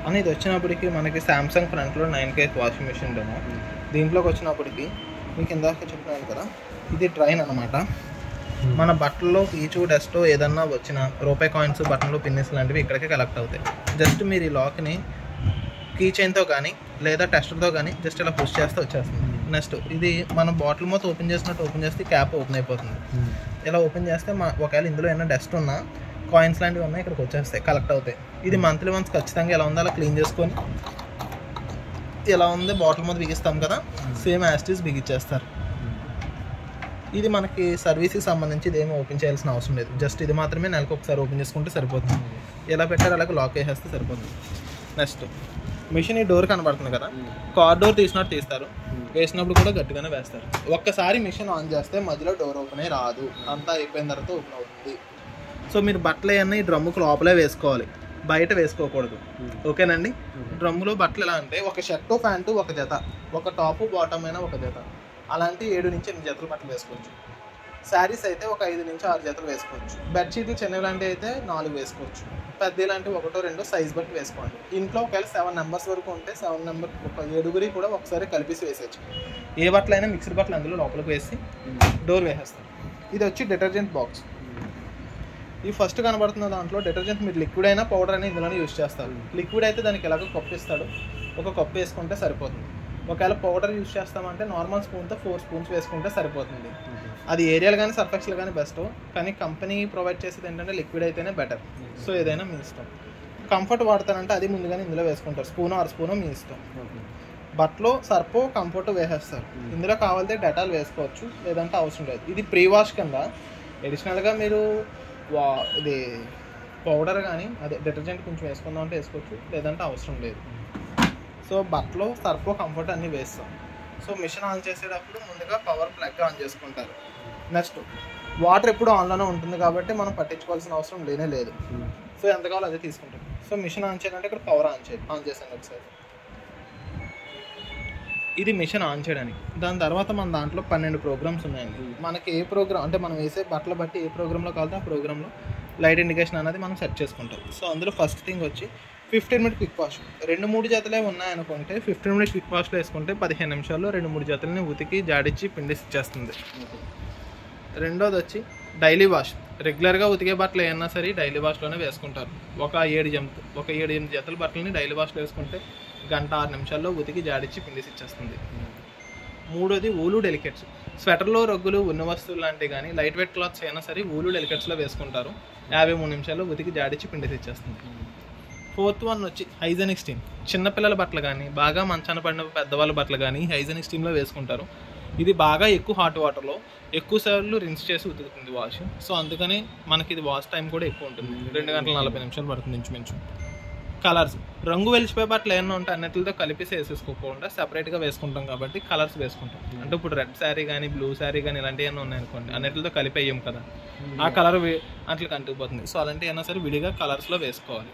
అని ఇది వచ్చినప్పటికి మనకి సామ్సంగ్ ఫ్రంట్లో nine K washing machine demo దీంట్లోకి వచ్చినప్పటికి మీకు ఇందాక చెప్పినాను కదా ఇది ట్రైన్ అనమాట మన బట్టల్లో పీచు డస్ట్ ఏదన్నా వచ్చిన రూపాయి కాయిన్స్ బట్టన్లు పిన్నిస్ లాంటివి ఇక్కడికే కలెక్ట్ అవుతాయి జస్ట్ మీరు ఈ లాక్ని కీ చైన్తో కానీ లేదా టెస్టర్తో కానీ జస్ట్ ఇలా పుష్ చేస్తే వచ్చేస్తుంది నెక్స్ట్ ఇది మనం బాటిల్ మొత్తం ఓపెన్ చేసినట్టు ఓపెన్ చేస్తే క్యాప్ ఓపెన్ అయిపోతుంది ఇలా ఓపెన్ చేస్తే మా ఒకవేళ ఇందులో ఏమైనా డస్ట్ ఉన్నా కాయిన్స్ లాంటివి ఉన్నాయి ఇక్కడికి వచ్చేస్తాయి కలెక్ట్ అవుతాయి ఇది మంత్లీ వన్స్ ఖచ్చితంగా ఎలా ఉందో అలా క్లీన్ చేసుకొని ఎలా ఉంది బాటిల్ మీద బిగిస్తాం కదా సేమ్ యాస్టీస్ బిగిచ్చేస్తారు ఇది మనకి సర్వీస్కి సంబంధించి ఇది ఏమి ఓపెన్ చేయాల్సిన అవసరం లేదు జస్ట్ ఇది మాత్రమే నెలకు ఒకసారి ఓపెన్ చేసుకుంటే సరిపోతుంది ఎలా పెట్టారు అలాగే లాక్ వేసేస్తే సరిపోతుంది నెక్స్ట్ మిషన్ ఈ డోర్ కనబడుతుంది కదా కార్ డోర్ తీసినట్టు తీస్తారు వేసినప్పుడు కూడా గట్టిగానే వేస్తారు ఒక్కసారి మిషన్ ఆన్ చేస్తే మధ్యలో డోర్ ఓపెన్ అయ్యి రాదు అంతా అయిపోయిన తర్వాత ఓపెన్ అవుతుంది సో మీరు బట్టలు అవన్నీ ఈ డ్రమ్ముకు లోపలే వేసుకోవాలి బయట వేసుకోకూడదు ఓకేనండి డ్రమ్ములో బట్టలు ఎలా అంటే ఒక షర్టు ప్యాంటు ఒక జత ఒక టాపు బాటమ్ అయినా ఒక జత అలాంటి ఏడు నుంచి ఎనిమిది జతలు బట్టలు వేసుకోవచ్చు శారీస్ అయితే ఒక ఐదు నుంచి ఆరు జతలు వేసుకోవచ్చు బెడ్షీట్లు చిన్నవి లాంటివి అయితే నాలుగు వేసుకోవచ్చు పెద్ద లాంటివి ఒకటో రెండో సైజ్ బట్టి వేసుకోండి ఇంట్లో ఒకవేళ సెవెన్ నెంబర్స్ వరకు ఉంటే సెవెన్ నెంబర్ ఒక ఏడుగురి కూడా ఒకసారి కలిపేసి వేసేయచ్చు ఏ బట్టలైనా మిక్స్డ్ బట్టలు అందులో లోపలికి వేసి డోర్ వేసేస్తాం ఇది వచ్చి డిటర్జెంట్ బాక్స్ ఈ ఫస్ట్ కనబడుతున్న దాంట్లో డిటర్జెంట్ మీరు లిక్విడ్ అయినా పౌడర్ అయినా ఇందులోనే యూస్ చేస్తారు లిక్విడ్ అయితే దానికి ఎలాగో కప్పు ఇస్తాడు ఒక కప్పు వేసుకుంటే సరిపోతుంది ఒకవేళ పౌడర్ యూస్ చేస్తామంటే నార్మల్ స్పూన్తో ఫోర్ స్పూన్స్ వేసుకుంటే సరిపోతుంది అది ఏరియాలు కానీ సర్ఫెక్స్లు కానీ బెస్ట్ కానీ కంపెనీ ప్రొవైడ్ చేసేది ఏంటంటే లిక్విడ్ అయితేనే బెటర్ సో ఏదైనా మీ ఇష్టం కంఫర్ట్ వాడతానంటే అది ముందుగానే ఇందులో వేసుకుంటారు స్పూన్ ఆర్ స్పూన్ మీ ఇష్టం బట్టలో సర్పో కంఫర్ట్ వేసేస్తారు ఇందులో కావాలంటే డెటాల్ వేసుకోవచ్చు లేదంటే అవసరం లేదు ఇది ప్రీ వాష్ కింద అడిషనల్గా మీరు వా ఇది పౌడర్ కానీ అదే డిటర్జెంట్ కొంచెం వేసుకుందాం అంటే వేసుకోవచ్చు లేదంటే అవసరం లేదు సో బట్టలో సర్పో కంఫర్ట్ అన్నీ వేస్తాం సో మిషన్ ఆన్ చేసేటప్పుడు ముందుగా పవర్ ప్లగ్ ఆన్ చేసుకుంటారు నెక్స్ట్ వాటర్ ఎప్పుడు ఆన్లోనే ఉంటుంది కాబట్టి మనం పట్టించుకోవాల్సిన అవసరం లేనే లేదు సో ఎంత కావాలో అదే తీసుకుంటాం సో మిషన్ ఆన్ చేయాలంటే ఇక్కడ పవర్ ఆన్ చేయాలి ఆన్ చేసాను ఒకసారి ఇది మిషన్ ఆన్ చేయడానికి దాని తర్వాత మన దాంట్లో పన్నెండు ప్రోగ్రామ్స్ ఉన్నాయండి మనకి ఏ ప్రోగ్రామ్ అంటే మనం వేసే బట్టలు బట్టి ఏ ప్రోగ్రాంలో కావాలంటే ఆ ప్రోగ్రాంలో లైట్ ఇండికేషన్ అనేది మనం సెట్ చేసుకుంటాం సో అందులో ఫస్ట్ థింగ్ వచ్చి ఫిఫ్టీన్ మినిట్ క్విక్ వాష్ రెండు మూడు జతలే ఉన్నాయనుకుంటే ఫిఫ్టీన్ మినిట్ క్విక్ వాష్లో వేసుకుంటే పదిహేను నిమిషాల్లో రెండు మూడు జతలని ఉతికి జాడిచ్చి పిండిసి ఇచ్చేస్తుంది రెండోది వచ్చి డైలీ వాష్ రెగ్యులర్గా ఉతికే బట్టలు ఏమన్నా సరే డైలీ వాష్లోనే వేసుకుంటారు ఒక ఏడు జంత ఒక ఏడు ఎనిమిది జతల బట్టలని డైలీ వాష్లో వేసుకుంటే గంట ఆరు నిమిషాల్లో ఉతికి జాడిచ్చి పిండిసి ఇచ్చేస్తుంది మూడోది ఊలు డెలికేట్స్ స్వెటర్లో రగ్గులు ఉన్న వస్తువులు లాంటివి కానీ లైట్ వెయిట్ క్లాత్స్ అయినా సరే ఊలు డెలికేట్స్లో వేసుకుంటారు యాభై మూడు నిమిషాల్లో ఉతికి జాడిచ్చి పిండిసి ఇచ్చేస్తుంది ఫోర్త్ వన్ వచ్చి హైజెనిక్ స్టీమ్ చిన్నపిల్లల బట్టలు కానీ బాగా మంచాన పడిన పెద్దవాళ్ళ బట్టలు కానీ హైజెనిక్ స్టీమ్లో వేసుకుంటారు ఇది బాగా ఎక్కువ హాట్ వాటర్లో ఎక్కువ సార్లు రిన్స్ చేసి ఉతుకుతుంది వాష్ సో అందుకని మనకి ఇది వాష్ టైం కూడా ఎక్కువ ఉంటుంది రెండు గంటల నలభై నిమిషాలు పడుతుంది ఇంచుమించు కలర్స్ రంగు వెలిసిపోయే బట్టలు ఏమన్నా ఉంటే అన్నిటితో కలిపి వేసేసుకోకుండా సెపరేట్గా వేసుకుంటాం కాబట్టి కలర్స్ వేసుకుంటాం అంటే ఇప్పుడు రెడ్ శారీ కానీ బ్లూ శారీ కానీ ఇలాంటివి ఏమైనా ఉన్నాయనుకోండి అన్నిటితో కలిపి వేయం కదా ఆ కలర్ అట్లా కంటుకుపోతుంది సో అలాంటివి అయినా సరే విడిగా కలర్స్లో వేసుకోవాలి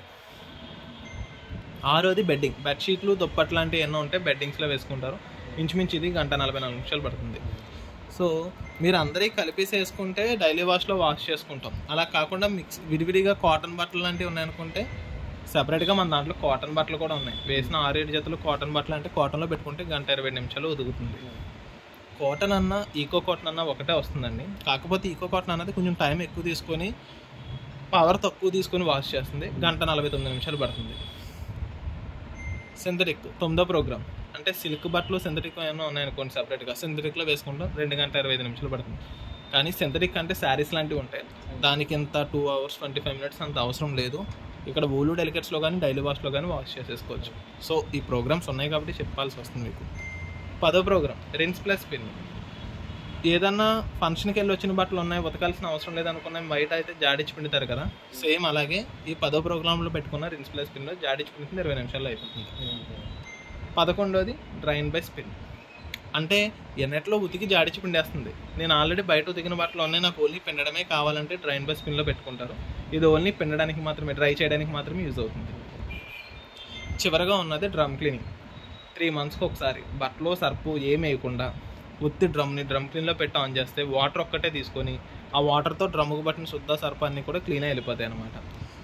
ఆరోది బెడ్డింగ్ బెడ్షీట్లు దుప్పట్లు లాంటివి ఎన్నో ఉంటే బెడ్డింగ్స్లో వేసుకుంటారు ఇంచుమించు ఇది గంట నలభై నాలుగు నిమిషాలు పడుతుంది సో మీరు అందరికీ కలిపేసి వేసుకుంటే డైలీ వాష్లో వాష్ చేసుకుంటాం అలా కాకుండా మిక్స్ విడివిడిగా కాటన్ బట్టలు లాంటివి ఉన్నాయనుకుంటే సపరేట్గా మన దాంట్లో కాటన్ బట్టలు కూడా ఉన్నాయి వేసిన ఆరు ఏడు జతలు కాటన్ బట్టలు అంటే కాటన్లో పెట్టుకుంటే గంట ఇరవై నిమిషాలు ఉదుగుతుంది కాటన్ అన్న ఈకో కాటన్ అన్న ఒకటే వస్తుందండి కాకపోతే ఈకో కాటన్ అన్నది కొంచెం టైం ఎక్కువ తీసుకొని పవర్ తక్కువ తీసుకొని వాష్ చేస్తుంది గంట నలభై తొమ్మిది నిమిషాలు పడుతుంది సింథటిక్ తొమ్మిదో ప్రోగ్రామ్ అంటే సిల్క్ బట్టలు సింథటిక్ ఏమైనా ఉన్నాయనుకోండి సపరేట్గా సింథటిక్లో వేసుకుంటాం రెండు గంట ఇరవై ఐదు నిమిషాలు పడుతుంది కానీ సింథటిక్ అంటే శారీస్ లాంటివి ఉంటాయి దానికి ఇంత two hours twenty five minutes అంత అవసరం లేదు ఇక్కడ ఊలు డెలికేట్స్లో కానీ డైలీ వాష్లో కానీ వాష్ చేసేసుకోవచ్చు సో ఈ ప్రోగ్రామ్స్ ఉన్నాయి కాబట్టి చెప్పాల్సి వస్తుంది మీకు పదో ప్రోగ్రామ్ రిన్స్ ప్లస్ పిన్ ఏదన్నా ఫంక్షన్కి వెళ్ళి వచ్చిన బట్టలు ఉన్నాయి ఉతకాల్సిన అవసరం లేదనుకున్నాం బయట అయితే జాడిచ్చి పిండుతారు కదా సేమ్ అలాగే ఈ పదో ప్రోగ్రాంలో పెట్టుకున్న రిన్స్ ప్లస్ పిన్లో జాడిచ్చి పిండుతుంది ఇరవై నిమిషాల్లో అయిపోతుంది పదకొండోది డ్రైన్ బై స్పిన్ అంటే ఎన్నెట్లో ఉతికి జాడిచి పిండేస్తుంది నేను ఆల్రెడీ బయట ఉతికిన బట్టలు ఉన్నాయి నాకు ఓన్లీ పిండడమే కావాలంటే డ్రైన్ బై స్పిన్లో పెట్టుకుంటారు ఇది ఓన్లీ పిండడానికి మాత్రమే డ్రై చేయడానికి మాత్రమే యూజ్ అవుతుంది చివరగా ఉన్నది డ్రమ్ క్లీనింగ్ త్రీ మంత్స్కి ఒకసారి బట్టలు సర్పు ఏం వేయకుండా ఉత్తి డ్రమ్ని డ్రమ్ క్లీన్లో పెట్టి ఆన్ చేస్తే వాటర్ ఒక్కటే తీసుకొని ఆ వాటర్తో డ్రమ్కి పట్టిన శుద్ధ సర్పు అన్నీ కూడా క్లీన్ వెళ్ళిపోతాయి అనమాట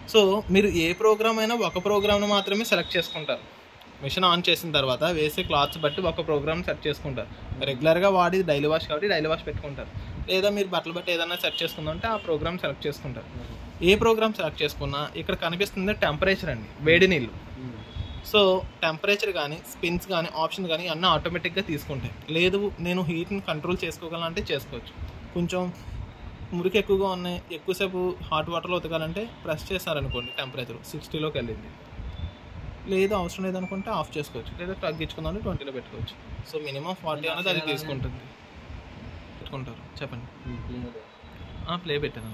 సో మీరు ఏ ప్రోగ్రామ్ అయినా ఒక ప్రోగ్రామ్ను మాత్రమే సెలెక్ట్ చేసుకుంటారు మిషన్ ఆన్ చేసిన తర్వాత వేసే క్లాత్స్ బట్టి ఒక ప్రోగ్రామ్ సెట్ చేసుకుంటారు రెగ్యులర్గా వాడి డైలీ వాష్ కాబట్టి డైలీ వాష్ పెట్టుకుంటారు లేదా మీరు బట్టలు బట్టి ఏదైనా సెట్ చేసుకుందంటే ఆ ప్రోగ్రామ్ సెలెక్ట్ చేసుకుంటారు ఏ ప్రోగ్రామ్ సెలెక్ట్ చేసుకున్నా ఇక్కడ కనిపిస్తుంది టెంపరేచర్ అండి వేడి నీళ్ళు సో టెంపరేచర్ కానీ స్పిన్స్ కానీ ఆప్షన్ కానీ అన్నీ ఆటోమేటిక్గా తీసుకుంటాయి లేదు నేను హీట్ని కంట్రోల్ చేసుకోగలంటే చేసుకోవచ్చు కొంచెం మురికి ఎక్కువగా ఉన్నాయి ఎక్కువసేపు హాట్ వాటర్లో ఉతకాలంటే ప్రెస్ చేశారనుకోండి టెంపరేచర్ సిక్స్టీలోకి వెళ్ళింది లేదు అవసరం లేదనుకుంటే ఆఫ్ చేసుకోవచ్చు లేదా తగ్గించుకుందాం ట్వంటీలో పెట్టుకోవచ్చు సో మినిమం ఫార్టీ అనేది అది తీసుకుంటుంది పెట్టుకుంటారు చెప్పండి ప్లే పెట్టాను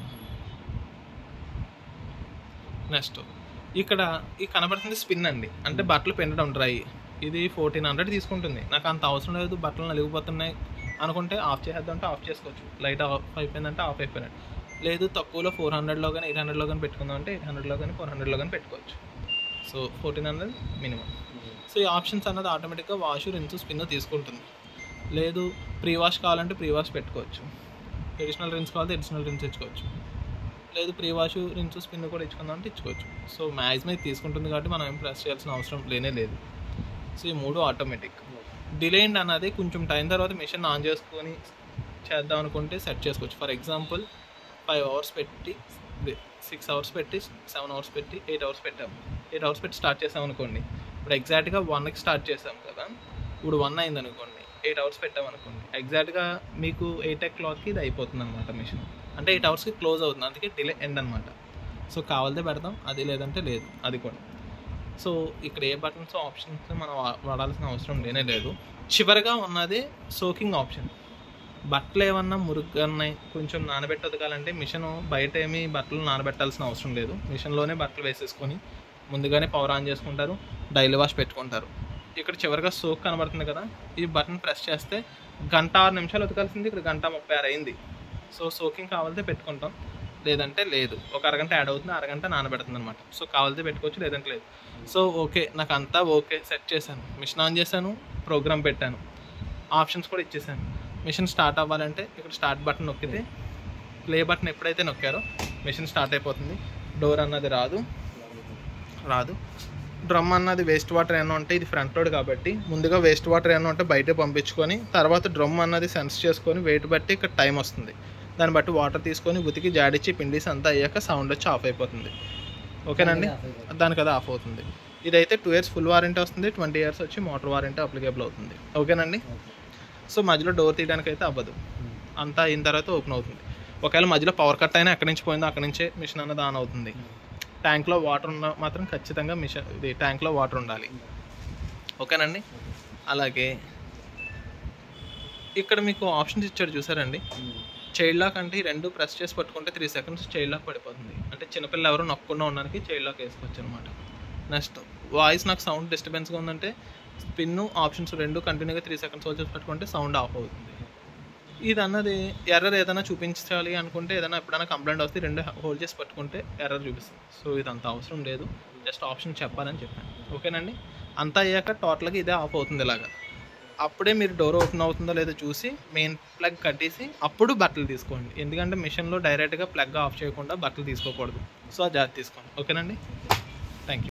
నెక్స్ట్ ఇక్కడ ఈ కనబడుతుంది స్పిన్ అండి అంటే బట్టలు పిండడం డ్రై ఇది ఫోర్టీన్ హండ్రెడ్ తీసుకుంటుంది నాకు అంత అవసరం లేదు బట్టలు నలిగిపోతున్నాయి అనుకుంటే ఆఫ్ చేసేద్దామంటే ఆఫ్ చేసుకోవచ్చు లైట్ ఆఫ్ అయిపోయిందంటే ఆఫ్ అయిపోయినట్టు లేదు తక్కువలో ఫోర్ హండ్రెడ్లో కానీ ఎయిట్ హండ్రెడ్లో కానీ పెట్టుకుందాం అంటే ఎయిట్ హండ్రెడ్లో కానీ ఫోర్ హండ్రెడ్లో కానీ పెట్టుకోవచ్చు so fourteen hundred minimum so ఈ ఆప్షన్స్ అన్నది ఆటోమేటిక్గా వాష్ రిన్స్ స్పిన్ తీసుకుంటుంది లేదు ప్రీ వాష్ కావాలంటే ప్రీ వాష్ పెట్టుకోవచ్చు ఎడిషనల్ రిన్స్ కావాలంటే ఎడిషనల్ రిన్స్ ఇచ్చుకోవచ్చు లేదు ప్రీ వాష్ రిన్స్ స్పిన్ కూడా ఇచ్చుకుందాం అంటే ఇచ్చుకోవచ్చు సో మ్యాక్సిమం ఇది తీసుకుంటుంది కాబట్టి మనం ఏం ప్రెస్ చేయాల్సిన అవసరం లేనే లేదు సో ఈ మూడు ఆటోమేటిక్ డిలేండ్ అన్నది కొంచెం టైం తర్వాత మిషన్ ఆన్ చేసుకొని చేద్దాం అనుకుంటే సెట్ చేసుకోవచ్చు ఫర్ ఎగ్జాంపుల్ ఫైవ్ అవర్స్ పెట్టి సిక్స్ అవర్స్ పెట్టి సెవెన్ అవర్స్ పెట్టి ఎయిట్ అవర్స్ పెట్టాము ఎయిట్ అవర్స్ పెట్టి స్టార్ట్ చేసాం అనుకోండి ఇప్పుడు ఎగ్జాక్ట్గా వన్కి స్టార్ట్ చేసాం కదా ఇప్పుడు వన్ అయింది అనుకోండి ఎయిట్ అవర్స్ పెట్టాం అనుకోండి ఎగ్జాక్ట్గా మీకు ఎయిట్ ఓ క్లాక్కి ఇది అయిపోతుంది అనమాట మిషన్ అంటే ఎయిట్ అవర్స్కి క్లోజ్ అవుతుంది అందుకే డిలే ఎండ్ అనమాట సో కావాలితే పెడతాం అది లేదంటే లేదు అది కూడా సో ఇక్కడ ఏ బటన్స్ ఆప్షన్స్ మనం వా- వాడాల్సిన అవసరం లేనే లేదు చివరిగా ఉన్నది సోకింగ్ ఆప్షన్ బట్టలు ఏమన్నా మురుగ్గా ఉన్నాయి కొంచెం నానబెట్టి ఉతకాలంటే మిషన్ బయట ఏమీ బట్టలు నానబెట్టాల్సిన అవసరం లేదు మిషన్లోనే బట్టలు వేసేసుకొని ముందుగానే పవర్ ఆన్ చేసుకుంటారు డైలీ వాష్ పెట్టుకుంటారు ఇక్కడ చివరిగా సోక్ కనబడుతుంది కదా ఈ బటన్ ప్రెస్ చేస్తే గంట ఆరు నిమిషాలు ఉతకాల్సింది ఇక్కడ గంట ముప్పై ఆరు అయింది సో సోకింగ్ కావాలితే పెట్టుకుంటాం లేదంటే లేదు ఒక అరగంట యాడ్ అవుతుంది అరగంట నానబెడుతుంది అనమాట సో కావాలితే పెట్టుకోవచ్చు లేదంటే లేదు సో ఓకే నాకు అంతా ఓకే సెట్ చేశాను మిషన్ ఆన్ చేశాను ప్రోగ్రామ్ పెట్టాను ఆప్షన్స్ కూడా ఇచ్చేసాను మిషన్ స్టార్ట్ అవ్వాలంటే ఇక్కడ స్టార్ట్ బటన్ నొక్కితే ప్లే బటన్ ఎప్పుడైతే నొక్కారో మిషన్ స్టార్ట్ అయిపోతుంది డోర్ అన్నది రాదు రాదు డ్రమ్ అన్నది వేస్ట్ వాటర్ ఏమన్నా ఉంటే ఇది ఫ్రంట్ లోడ్ కాబట్టి ముందుగా వేస్ట్ వాటర్ ఏమన్నా ఉంటే బయట పంపించుకొని తర్వాత డ్రమ్ అన్నది సెన్స్ చేసుకొని వెయిట్ బట్టి ఇక్కడ టైం వస్తుంది దాన్ని బట్టి వాటర్ తీసుకొని ఉతికి జాడిచ్చి పిండిసి అంతా అయ్యాక సౌండ్ వచ్చి ఆఫ్ అయిపోతుంది ఓకేనండి దానికి అది ఆఫ్ అవుతుంది ఇదైతే టూ ఇయర్స్ ఫుల్ వారంటీ వస్తుంది ట్వంటీ ఇయర్స్ వచ్చి మోటార్ వారంటీ అప్లికేబుల్ అవుతుంది ఓకేనండి సో మధ్యలో డోర్ తీయడానికి అయితే అవ్వదు అంతా అయిన తర్వాత ఓపెన్ అవుతుంది ఒకవేళ మధ్యలో పవర్ కట్ అయినా ఎక్కడి నుంచి పోయిందో అక్కడి నుంచే మిషన్ అన్నది ఆన్ అవుతుంది ట్యాంక్లో వాటర్ ఉన్న మాత్రం ఖచ్చితంగా మిషన్ ఇది ట్యాంక్లో వాటర్ ఉండాలి ఓకేనండి అలాగే ఇక్కడ మీకు ఆప్షన్స్ ఇచ్చాడు చూసారండి చైల్డ్ లాక్ అంటే ఈ రెండు ప్రెస్ చేసి పట్టుకుంటే త్రీ సెకండ్స్ చైల్డ్ లాక్ పడిపోతుంది అంటే చిన్నపిల్లలు ఎవరు నొక్కకుండా ఉండడానికి చైల్డ్ లాక్ వేసుకోవచ్చు అనమాట నెక్స్ట్ వాయిస్ నాకు సౌండ్ డిస్టర్బెన్స్గా ఉందంటే స్పిన్ ఆప్షన్స్ రెండు కంటిన్యూగా త్రీ సెకండ్స్ వచ్చేసి పెట్టుకుంటే సౌండ్ ఆఫ్ అవుతుంది ఇది అన్నది ఎర్రర్ ఏదైనా చూపించాలి అనుకుంటే ఏదైనా ఎప్పుడైనా కంప్లైంట్ వస్తే రెండు హోల్డ్ చేసి పట్టుకుంటే ఎర్రర్ చూపిస్తుంది సో ఇది అంత అవసరం లేదు జస్ట్ ఆప్షన్ చెప్పాలని చెప్పాను ఓకేనండి అంతా అయ్యాక టోటల్గా ఇదే ఆఫ్ అవుతుంది ఇలాగా అప్పుడే మీరు డోర్ ఓపెన్ అవుతుందో లేదో చూసి మెయిన్ ప్లగ్ కట్టేసి అప్పుడు బట్టలు తీసుకోండి ఎందుకంటే మిషన్లో డైరెక్ట్గా ప్లగ్ ఆఫ్ చేయకుండా బట్టలు తీసుకోకూడదు సో ఆ జాగ్రత్త తీసుకోండి ఓకేనండి థ్యాంక్ యూ